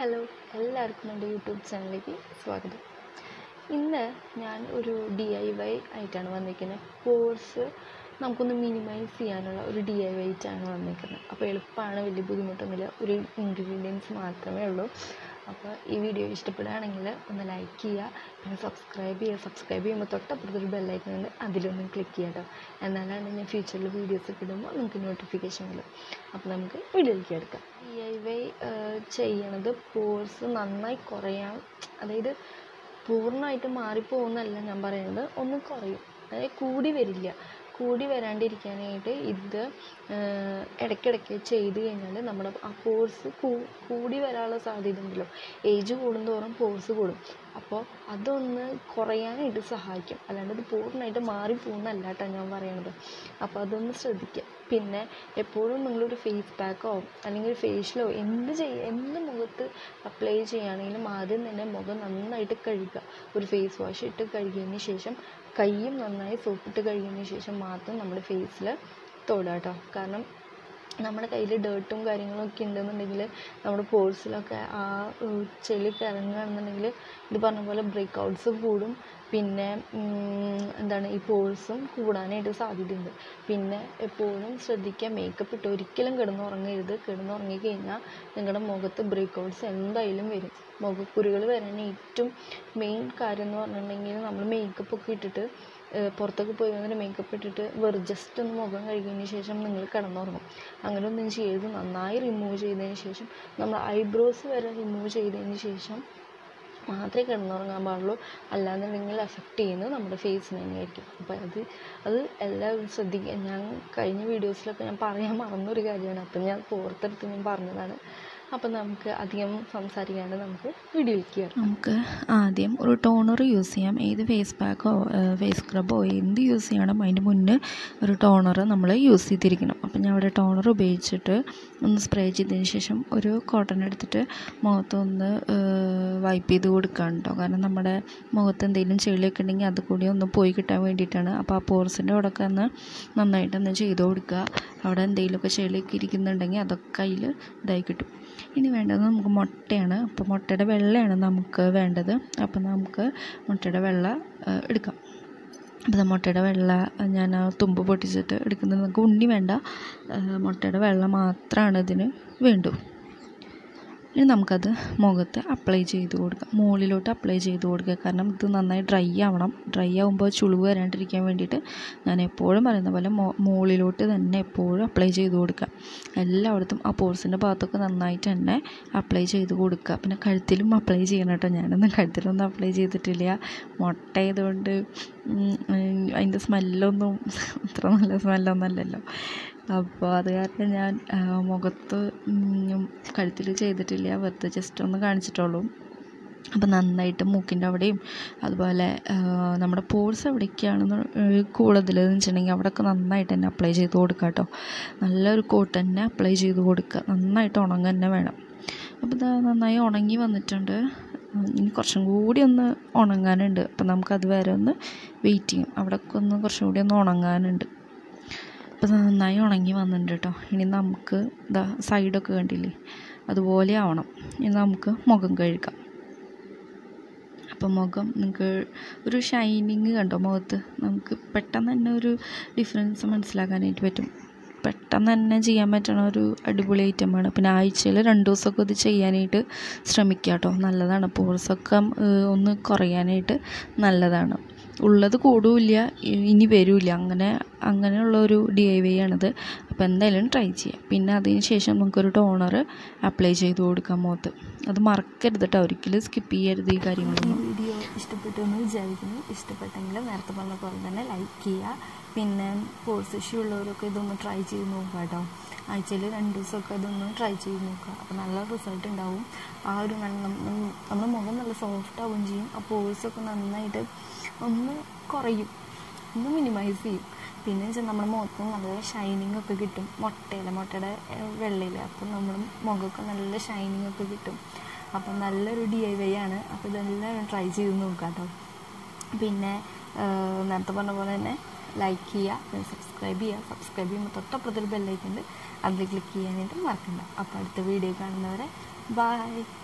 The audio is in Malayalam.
ഹലോ എല്ലാവർക്കും എൻ്റെ യൂട്യൂബ് ചാനലിലേക്ക് സ്വാഗതം ഇന്ന് ഞാൻ ഒരു ഡി ഐ വൈ ആയിട്ടാണ് വന്നിരിക്കുന്നത് കോഴ്സ് നമുക്കൊന്ന് മിനിമൈസ് ചെയ്യാനുള്ള ഒരു ഡി ഐ വൈ ആയിട്ടാണ് വന്നിരിക്കുന്നത് അപ്പോൾ എളുപ്പമാണ് വലിയ ബുദ്ധിമുട്ടൊന്നുമില്ല ഒരു ഇൻഗ്രീഡിയൻസ് മാത്രമേ ഉള്ളൂ അപ്പോൾ ഈ വീഡിയോ ഇഷ്ടപ്പെടുകയാണെങ്കിൽ ഒന്ന് ലൈക്ക് ചെയ്യുക പിന്നെ സബ്സ്ക്രൈബ് ചെയ്യുക സബ്സ്ക്രൈബ് ചെയ്യുമ്പോൾ തൊട്ടപ്പുറത്തൊരു ബെല്ലൈക്കൺ ഉണ്ട് അതിലൊന്ന് ക്ലിക്ക് ചെയ്യുക കേട്ടോ എന്നാലാണ് ഞാൻ ഫ്യൂച്ചറിൽ വീഡിയോസ് ഒക്കെ ഇടുമ്പോൾ നിങ്ങൾക്ക് നോട്ടിഫിക്കേഷൻ വരും അപ്പോൾ നമുക്ക് വീഡിയോയിലേക്ക് എടുക്കാം ഡി ഐ വൈ ചെയ്യണത് പോഴ്സ് നന്നായി കുറയാൻ അതായത് പൂർണ്ണമായിട്ട് മാറിപ്പോകുന്നല്ല ഞാൻ പറയുന്നത് ഒന്ന് കുറയും അതായത് കൂടി വരില്ല കൂടി വരാണ്ടിരിക്കാനായിട്ട് ഇത് ഇടയ്ക്കിടയ്ക്ക് ചെയ്ത് കഴിഞ്ഞാൽ നമ്മുടെ ആ പോഴ്സ് കൂടി വരാനുള്ള സാധ്യത ഉണ്ടല്ലോ ഏജ് കൂടുന്തോറും പോഴ്സ് കൂടും അപ്പോൾ അതൊന്ന് കുറയാനായിട്ട് സഹായിക്കും അല്ലാണ്ട് ഇത് പൂർണ്ണമായിട്ട് മാറിപ്പോകുന്നല്ല കേട്ടോ ഞാൻ പറയണത് അപ്പോൾ അതൊന്ന് ശ്രദ്ധിക്കുക പിന്നെ എപ്പോഴും നിങ്ങളൊരു ഫേസ് പാക്കോ അല്ലെങ്കിൽ ഒരു ഫേഷ്യലോ എന്ത് ചെയ്യുക എന്ത് മുഖത്ത് അപ്ലൈ ചെയ്യുകയാണെങ്കിലും ആദ്യം തന്നെ മുഖം നന്നായിട്ട് കഴുകുക ഒരു ഫേസ് വാഷ് ഇട്ട് കഴുകിയതിന് ശേഷം കൈയും നന്നായി സോപ്പിട്ട് കഴുകിയതിന് ശേഷം മാത്രം നമ്മുടെ ഫേസിൽ തൊടുക കേട്ടോ കാരണം നമ്മുടെ കയ്യിൽ ഡേർട്ടും കാര്യങ്ങളും ഒക്കെ ഉണ്ടെന്നുണ്ടെങ്കിൽ നമ്മുടെ പോഴ്സിലൊക്കെ ആ ചെളിയൊക്കെ ഇറങ്ങുകയാണെന്നുണ്ടെങ്കിൽ ഇത് പറഞ്ഞ പോലെ ബ്രേക്ക് ഔട്ട്സ് കൂടും പിന്നെ എന്താണ് ഈ പോഴ്സും കൂടാനായിട്ട് സാധ്യതയുണ്ട് പിന്നെ എപ്പോഴും ശ്രദ്ധിക്കുക മേക്കപ്പ് ഇട്ട് ഒരിക്കലും കിടന്നുറങ്ങരുത് കിടന്നുറങ്ങി കഴിഞ്ഞാൽ നിങ്ങളുടെ മുഖത്ത് ബ്രേക്ക് ഔട്ട്സ് എന്തായാലും വരും മുഖക്കുരുകൾ വരാൻ ഏറ്റവും മെയിൻ കാര്യം എന്ന് പറഞ്ഞിട്ടുണ്ടെങ്കിൽ നമ്മൾ മേക്കപ്പ് ഒക്കെ ഇട്ടിട്ട് പുറത്തൊക്കെ പോയി വന്നിട്ട് മേക്കപ്പ് ഇട്ടിട്ട് വെറു ജസ്റ്റ് ഒന്ന് മുഖം കഴുകിയതിന് ശേഷം നിങ്ങൾ കിടന്നുറങ്ങും അങ്ങനെ ഒന്നും ചെയ്ത് നന്നായി റിമൂവ് ചെയ്തതിന് ശേഷം നമ്മൾ ഐബ്രോസ് വരെ റിമൂവ് ചെയ്തതിന് ശേഷം മാത്രമേ കിടന്നുറങ്ങാൻ പാടുള്ളൂ അല്ലാന്നുണ്ടെങ്കിൽ എഫക്റ്റ് ചെയ്യുന്നത് നമ്മുടെ ഫേസിന് തന്നെയായിരിക്കും അപ്പോൾ അത് അത് എല്ലാവരും ശ്രദ്ധിക്കുക ഞാൻ കഴിഞ്ഞ വീഡിയോസിലൊക്കെ ഞാൻ പറയാൻ മറന്നൊരു കാര്യമാണ് അപ്പം ഞാൻ ഓർത്തെടുത്ത് ഞാൻ പറഞ്ഞതാണ് അപ്പം നമുക്ക് അധികം സംസാരിക്കാണ്ട് നമുക്ക് വീഡിയോയിലേക്ക് കയറാം നമുക്ക് ആദ്യം ഒരു ടോണർ യൂസ് ചെയ്യാം ഏത് ഫേസ് പാക്കോ ഫേസ് സ്ക്രബോ എന്ത് യൂസ് ചെയ്യണം അതിൻ്റെ മുന്നേ ഒരു ടോണർ നമ്മൾ യൂസ് ചെയ്തിരിക്കണം അപ്പം ഞാൻ ഇവിടെ ടോണർ ഉപയോഗിച്ചിട്ട് ഒന്ന് സ്പ്രേ ചെയ്തതിന് ശേഷം ഒരു കോട്ടൺ എടുത്തിട്ട് മുഖത്തൊന്ന് വൈപ്പ് ചെയ്ത് കൊടുക്കുകയാണ് കേട്ടോ കാരണം നമ്മുടെ മുഖത്ത് എന്തെങ്കിലും ചെളിയൊക്കെ ഉണ്ടെങ്കിൽ അത് കൂടി ഒന്ന് പോയി കിട്ടാൻ വേണ്ടിയിട്ടാണ് അപ്പോൾ ആ പോർസിൻ്റെ അവിടെയൊക്കെ ഒന്ന് നന്നായിട്ടൊന്ന് ചെയ്ത് കൊടുക്കുക അവിടെ എന്തെങ്കിലുമൊക്കെ ചെളിയൊക്കെ ഇരിക്കുന്നുണ്ടെങ്കിൽ അതൊക്കെ അതിൽ ഇതായി കിട്ടും ഇനി വേണ്ടത് നമുക്ക് മുട്ടയാണ് അപ്പോൾ മുട്ടയുടെ വെള്ളയാണ് നമുക്ക് വേണ്ടത് അപ്പോൾ നമുക്ക് മുട്ടയുടെ വെള്ള എടുക്കാം അപ്പോൾ മുട്ടയുടെ വെള്ള ഞാൻ ആ തുമ്പ് പൊട്ടിച്ചിട്ട് എടുക്കുന്നത് നമുക്ക് ഉണ്ണി വേണ്ട മുട്ടയുടെ വെള്ള മാത്രമാണ് ഇതിന് വേണ്ടു ഇനി നമുക്കത് മുഖത്ത് അപ്ലൈ ചെയ്ത് കൊടുക്കാം മുകളിലോട്ട് അപ്ലൈ ചെയ്ത് കൊടുക്കുക കാരണം ഇത് നന്നായി ഡ്രൈ ആവണം ഡ്രൈ ആകുമ്പോൾ ചുളിവ് വരാണ്ടിരിക്കാൻ വേണ്ടിയിട്ട് ഞാൻ എപ്പോഴും പറയുന്ന പോലെ മുകളിലോട്ട് തന്നെ എപ്പോഴും അപ്ലൈ ചെയ്ത് കൊടുക്കുക എല്ലായിടത്തും ആ പോർസിൻ്റെ ഭാഗത്തൊക്കെ നന്നായിട്ട് തന്നെ അപ്ലൈ ചെയ്ത് കൊടുക്കുക പിന്നെ കഴുത്തിലും അപ്ലൈ ചെയ്യണം കേട്ടോ ഞാനൊന്നും കഴുത്തിലൊന്നും അപ്ലൈ ചെയ്തിട്ടില്ല മുട്ട ആയതുകൊണ്ട് അതിൻ്റെ സ്മെല്ലൊന്നും അത്ര നല്ല സ്മെല്ലൊന്നും അല്ലല്ലോ അപ്പോൾ അത് കാരണം ഞാൻ മുഖത്ത് കഴുത്തിൽ ചെയ്തിട്ടില്ല വെറുതെ ജസ്റ്റ് ഒന്ന് കാണിച്ചിട്ടുള്ളൂ അപ്പോൾ നന്നായിട്ട് മൂക്കിൻ്റെ അവിടെയും അതുപോലെ നമ്മുടെ പോഴ്സ് എവിടേക്കാണെന്ന് കൂടുതൽ എന്ന് വെച്ചിട്ടുണ്ടെങ്കിൽ അവിടെയൊക്കെ നന്നായിട്ട് തന്നെ അപ്ലൈ ചെയ്ത് കൊടുക്കുക കേട്ടോ നല്ലൊരു കോട്ട് തന്നെ അപ്ലൈ ചെയ്ത് കൊടുക്കുക നന്നായിട്ട് ഉണങ്ങുക തന്നെ വേണം അപ്പോൾ ഇത് നന്നായി ഉണങ്ങി വന്നിട്ടുണ്ട് ഇനി കുറച്ചും കൂടി ഒന്ന് ഉണങ്ങാനുണ്ട് അപ്പോൾ നമുക്കത് വരെ ഒന്ന് വെയിറ്റ് ചെയ്യും അവിടെയൊക്കെ ഒന്ന് കുറച്ചും കൂടി ഒന്ന് ഉണങ്ങാനുണ്ട് അപ്പോൾ നന്നായി ഉണങ്ങി വന്നിട്ടുണ്ട് കേട്ടോ ഇനി നമുക്ക് ഇതാ സൈഡൊക്കെ കണ്ടില്ലേ അതുപോലെ ആവണം ഇനി നമുക്ക് മുഖം കഴുകാം അപ്പോൾ മുഖം നിങ്ങൾക്ക് ഒരു ഷൈനിങ് കണ്ടോ മുഖത്ത് നമുക്ക് പെട്ടെന്ന് തന്നെ ഒരു ഡിഫറൻസ് മനസ്സിലാക്കാനായിട്ട് പറ്റും പെട്ടെന്ന് തന്നെ ചെയ്യാൻ പറ്റണ ഒരു അടിപൊളി ഐറ്റമാണ് പിന്നെ ആഴ്ചയിൽ രണ്ട് ദിവസമൊക്കെ ഇത് ചെയ്യാനായിട്ട് ശ്രമിക്കുക കേട്ടോ നല്ലതാണ് പോഴ്സൊക്കെ ഒന്ന് കുറയാനായിട്ട് നല്ലതാണ് ഉള്ളത് കൂടുമില്ല ഇനി വരില്ല അങ്ങനെ അങ്ങനെയുള്ള ഒരു ഡി ഐ വൈ ആണിത് അപ്പോൾ എന്തായാലും ട്രൈ ചെയ്യാം പിന്നെ അതിന് ശേഷം നമുക്കൊരു ടോണർ അപ്ലൈ ചെയ്ത് കൊടുക്കാം മുഖത്ത് അത് മറക്കരുത് കേട്ടോ ഒരിക്കലും സ്കിപ്പ് ചെയ്യരുത് ഈ കാര്യങ്ങളൊന്നും വീഡിയോ ഇഷ്ടപ്പെട്ടു എന്ന് വിചാരിക്കുന്നു ഇഷ്ടപ്പെട്ടെങ്കിൽ നേരത്തെ പറഞ്ഞ പോലെ തന്നെ ലൈക്ക് ചെയ്യുക പിന്നെ പോഴ്സ് ഇഷ്യൂ ഉള്ളവരൊക്കെ ഇതൊന്ന് ട്രൈ ചെയ്ത് നോക്കുക കേട്ടോ ആഴ്ചയിൽ രണ്ട് ദിവസമൊക്കെ ഇതൊന്ന് ട്രൈ ചെയ്ത് നോക്കുക അപ്പോൾ നല്ല റിസൾട്ട് ഉണ്ടാവും ആ ഒരു നമ്മുടെ മുഖം നല്ല സോഫ്റ്റ് ആവുകയും ചെയ്യും ആ പോഴ്സൊക്കെ നന്നായിട്ട് ഒന്ന് കുറയും ഒന്ന് മിനിമൈസ് ചെയ്യും പിന്നെ വെച്ചാൽ നമ്മുടെ മുഖത്ത് നല്ല ഷൈനിങ് ഒക്കെ കിട്ടും മുട്ടയില മുട്ടയുടെ വെള്ളയിൽ അപ്പം നമ്മുടെ മുഖമൊക്കെ നല്ല ഷൈനിങ് ഒക്കെ കിട്ടും അപ്പം നല്ലൊരു ഡി ഐ വൈ ആണ് അപ്പോൾ ഇതെല്ലാം ട്രൈ ചെയ്ത് നോക്കാം കേട്ടോ പിന്നെ നേരത്തെ പറഞ്ഞ പോലെ തന്നെ ലൈക്ക് ചെയ്യുക പിന്നെ സബ്സ്ക്രൈബ് ചെയ്യുക സബ്സ്ക്രൈബ് ചെയ്യുമ്പോൾ തൊട്ടപ്പുറത്തൊരു ബെല്ലൈക്കുണ്ട് അതിൽ ക്ലിക്ക് ചെയ്യാനായിട്ട് മറക്കണ്ട അപ്പോൾ അടുത്ത വീഡിയോ കാണുന്നവരെ ബായ്